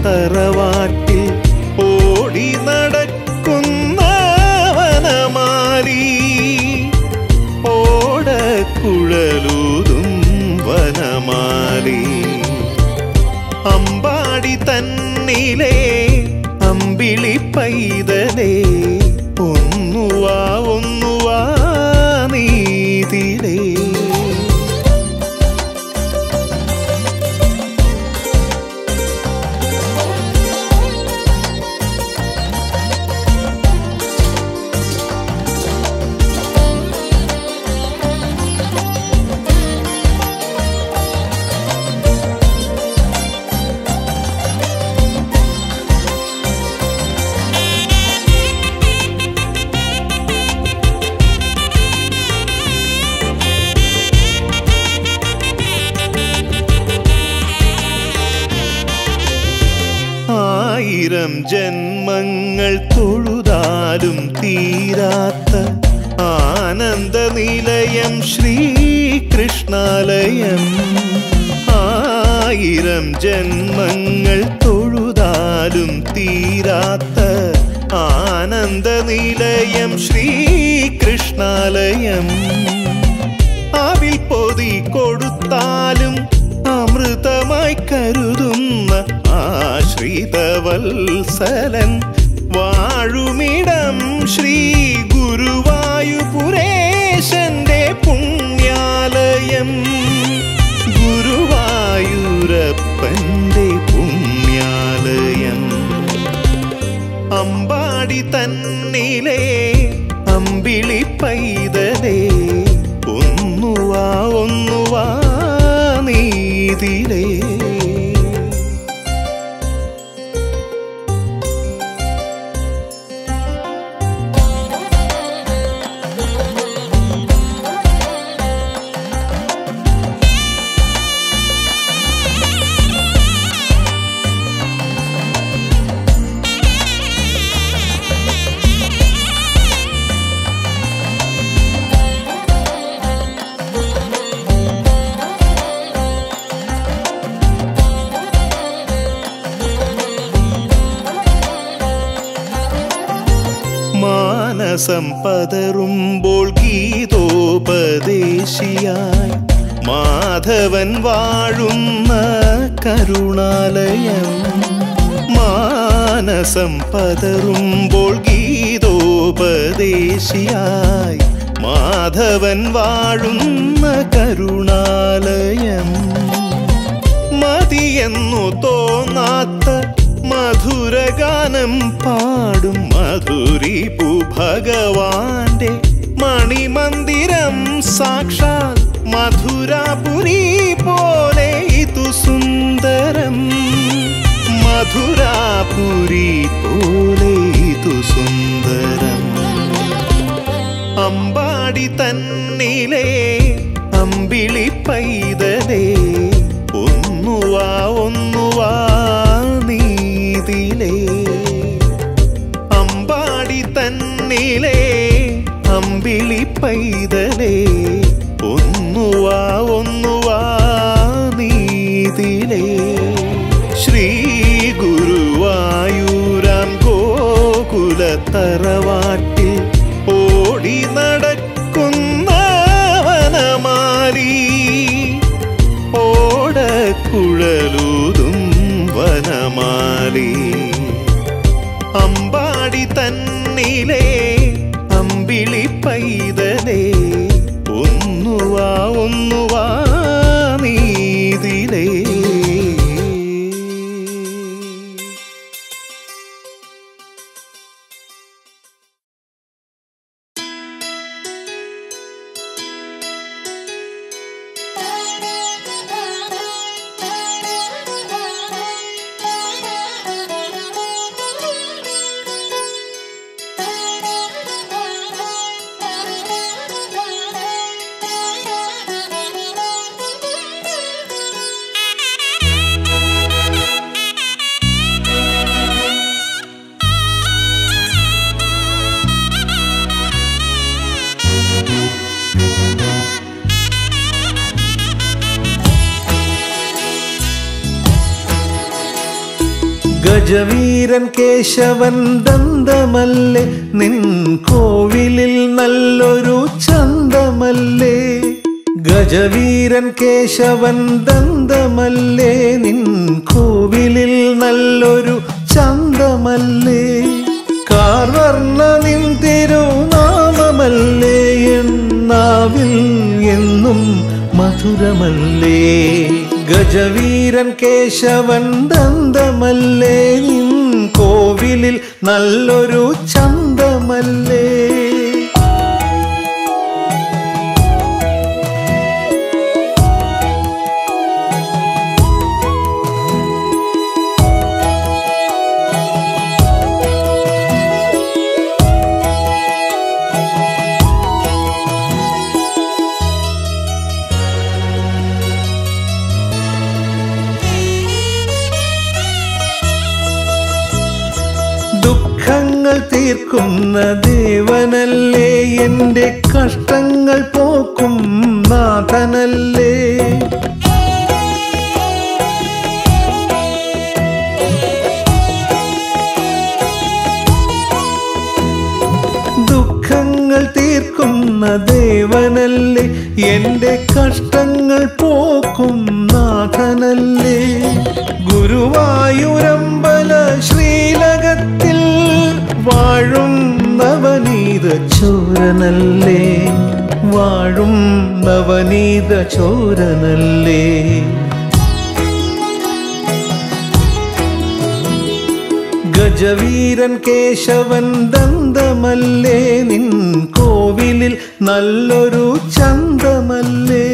തറവാട്ടിൽ ഓടി നടക്കുന്ന വനമാലി ഓടക്കുഴലൂതും വനമാലി അമ്പാടി തന്നിലെ അമ്പിളി പൈതലേ ഒന്നുവാ ഒന്നുവാ നീതിലേ ആയിരം ജന്മങ്ങൾ തൊഴുതാലും തീരാത്ത ആനന്ദ നിലയം ശ്രീകൃഷ്ണാലയം ആയിരം ജന്മങ്ങൾ തൊഴുതാലും തീരാത്ത ആനന്ദ നിലയം ശ്രീകൃഷ്ണാലയം അവിൽ പൊതി കൊടുത്താലും അമൃതമായി കരുതുന്ന ആശ്രിതവത്സലൻ വാഴുമിടം ശ്രീ ഗുരുവായൂപുരേശന്റെ പുണ്യാലയം ഗുരുവായൂരപ്പന്റെ പുണ്യാലയം അമ്പാടി തന്നിലെ അമ്പിളി പൈതലേ ഒന്നുവാ ഒന്നുവാ നീതിലേ മാനസം പതറുമ്പോൾ ഗീതോപദേശിയായി മാധവൻ വാഴുന്ന കരുണാലയം മാനസം പതറുമ്പോൾ ഗീതോപദേശിയായി മാധവൻ വാഴുന്ന കരുണാലയം മതിയെന്നു തോന്നാത്ത മധുരഗാനം പാടും മധുരിപു ഭഗവാന്റെ മണിമന്ദിരം സാക്ഷാൽ മധുരാപുരി പോലെ ഇതു സുന്ദരം മധുരാപുരി പോലെ ഇതു സുന്ദരം അമ്പാടി തന്നിലെ അമ്പിളി പൈതലേ ഒന്നുവാ ഒന്നുവാ നീതിലേ അമ്പാടി തന്നിലെ അമ്പിളി പൈതലേ ഒന്നുവാ ഒന്നുവാ നീതിലേ ശ്രീ ഗുരുവായൂരാം ഗോകുലത്തറവാട്ടിൽ ഓടി നടക്കുന്ന വനമാലി ഓടക്കുഴലൂതും വനമാലി അമ്പാടി തന്നിലെ അമ്പിളി പൈതലേ ഒന്നുവാ ഒന്നുവാ നീതിലേ Thank you. ഗജവീരൻ കേശവൻ ദന്തമല്ലേ നിൻ കോവിലിൽ നല്ലൊരു ചന്തമല്ലേ ഗജവീരൻ കേശവൻ ദന്തമല്ലേ നിൻ കോവിലിൽ നല്ലൊരു ചന്തമല്ലേ കാർവർണ്ണ നിൻ തിരുനാമമല്ലേ എന്നാവിൽ എന്നും മധുരമല്ലേ ഗജവീരൻ കേശവൻ ദന്തമല്ലേ നിൻ കോവിലിൽ നല്ലൊരു ചന്തമല്ലേ ദുഃഖങ്ങൾ തീർക്കുന്ന ദേവനല്ലേ എൻ്റെ കഷ്ടങ്ങൾ പോക്കും നാഥനല്ലേ ദുഃഖങ്ങൾ തീർക്കുന്ന ദേവനല്ലേ എൻ്റെ കഷ്ടങ്ങൾ പോക്കും നാഥനല്ലേ ഗുരുവായൂരമ്പല ശ്രീലകത്തിൽ വാഴും നവനീത ചോരനല്ലേ വാഴും നവനീത ചോരനല്ലേ ഗജവീരൻ കേശവൻ ദന്തമല്ലേ നിൻ കോവിലിൽ നല്ലൊരു ചന്തമല്ലേ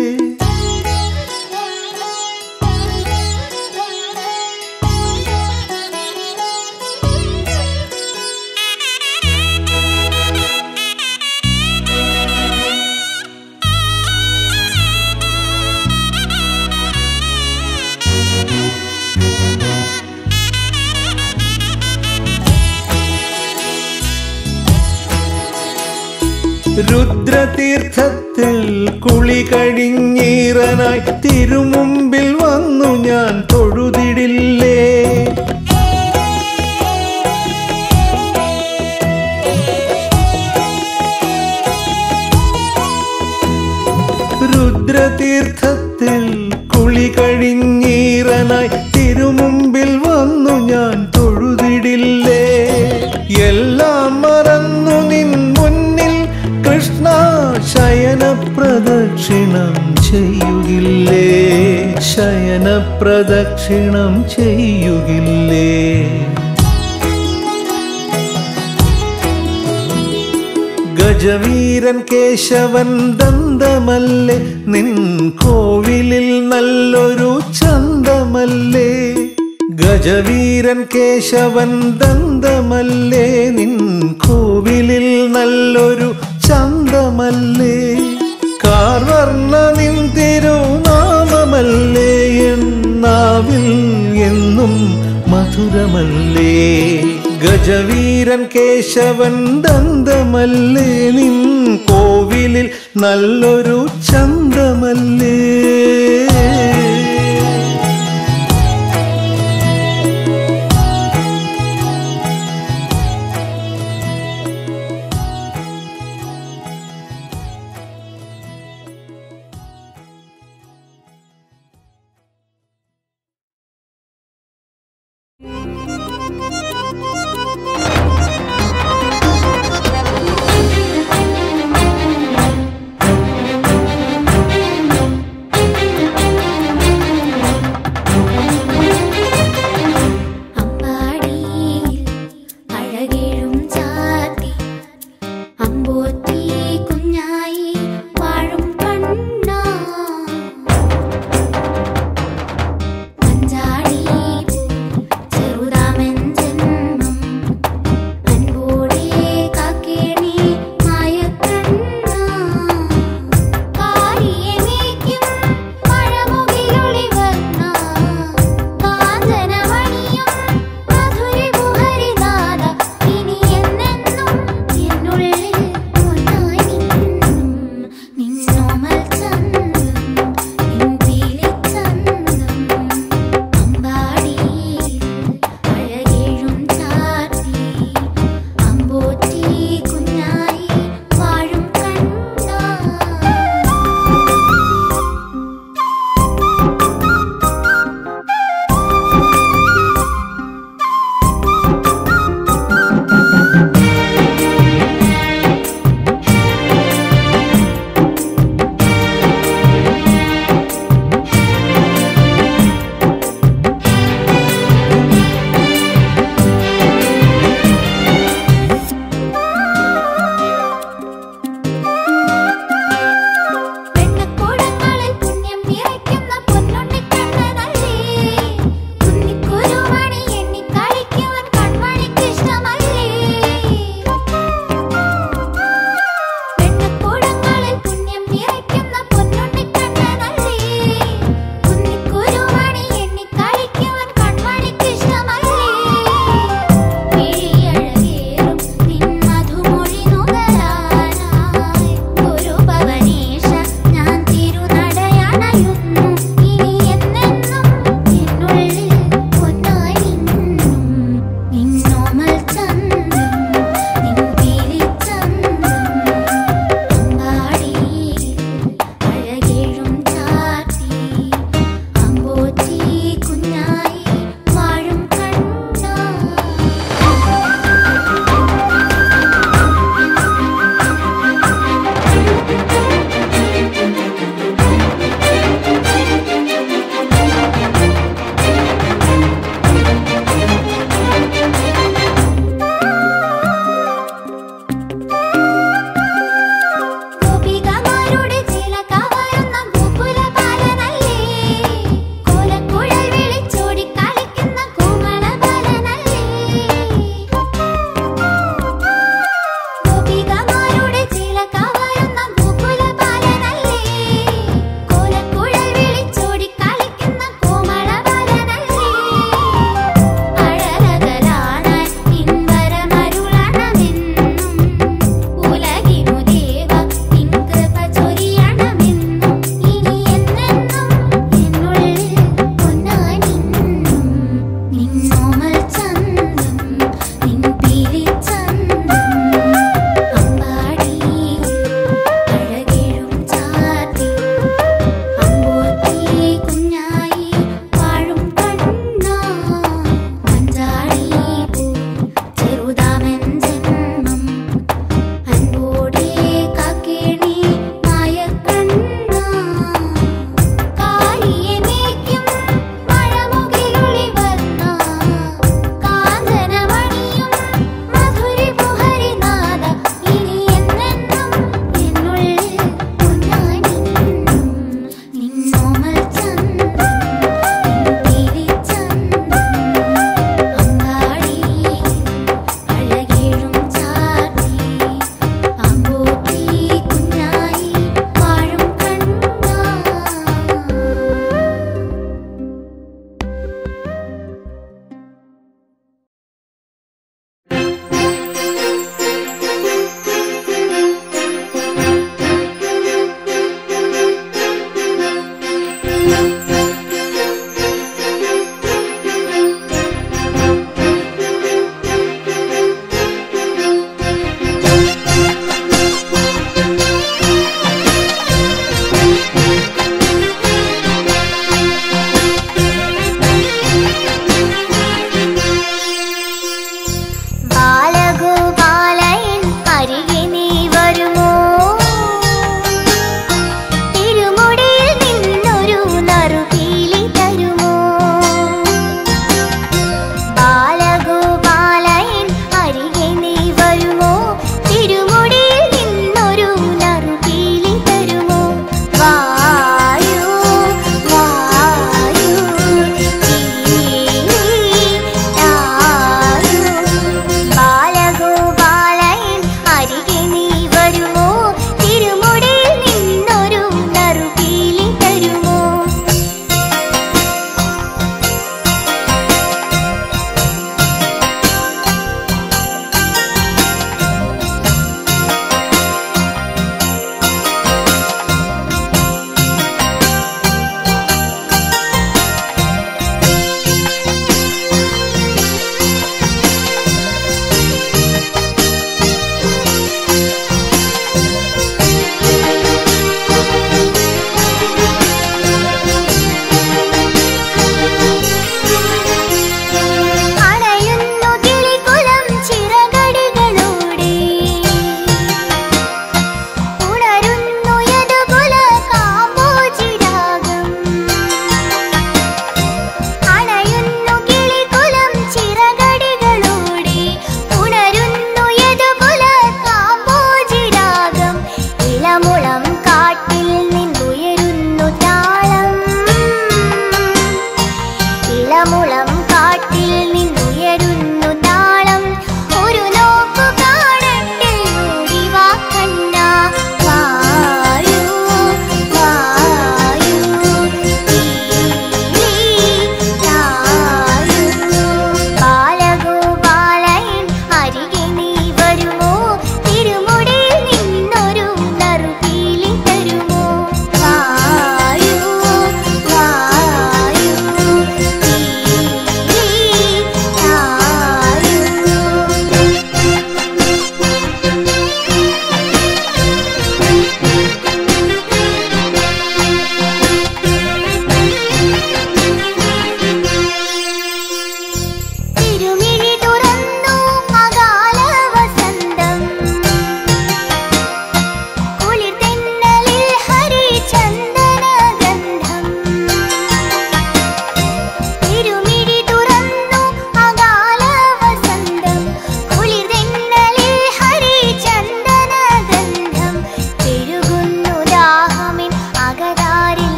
രുദ്രതീർത്ഥത്തിൽ കുളി കഴിഞ്ഞീറനായി തിരുമുമ്പിൽ വന്നു ഞാൻ തൊഴുതിടില്ലേ രുദ്രതീർത്ഥത്തിൽ കുളി കഴിഞ്ഞീറനായി തിരുമുമ്പിൽ വന്നു ഞാൻ തൊഴുതിടില്ലേ എല്ലാം മറന്നു നിൻ മുന്നിൽ കൃഷ്ണ ശയന പ്രദക്ഷിണം ചെയ്യുകില്ലേ ശയന പ്രദക്ഷിണം ചെയ്യുകില്ലേ ഗജവീരൻ കേശവൻ ദന്തമല്ലേ നിൻ കോവിലിൽ നല്ലൊരു ചന്തമല്ലേ ഗജവീരൻ കേശവൻ ദന്തമല്ലേ നിൻ കോവിലിൽ നല്ലൊരു ചന്തമല്ലേ കാർവർണ്ണ നിൻ തിരുനാമമല്ലേ എന്നാവിൽ എന്നും മധുരമല്ലേ ഗജവീരൻ കേശവൻ ദന്തമല്ലേ നിൻ കോവിലിൽ നല്ലൊരു ചന്തമല്ലേ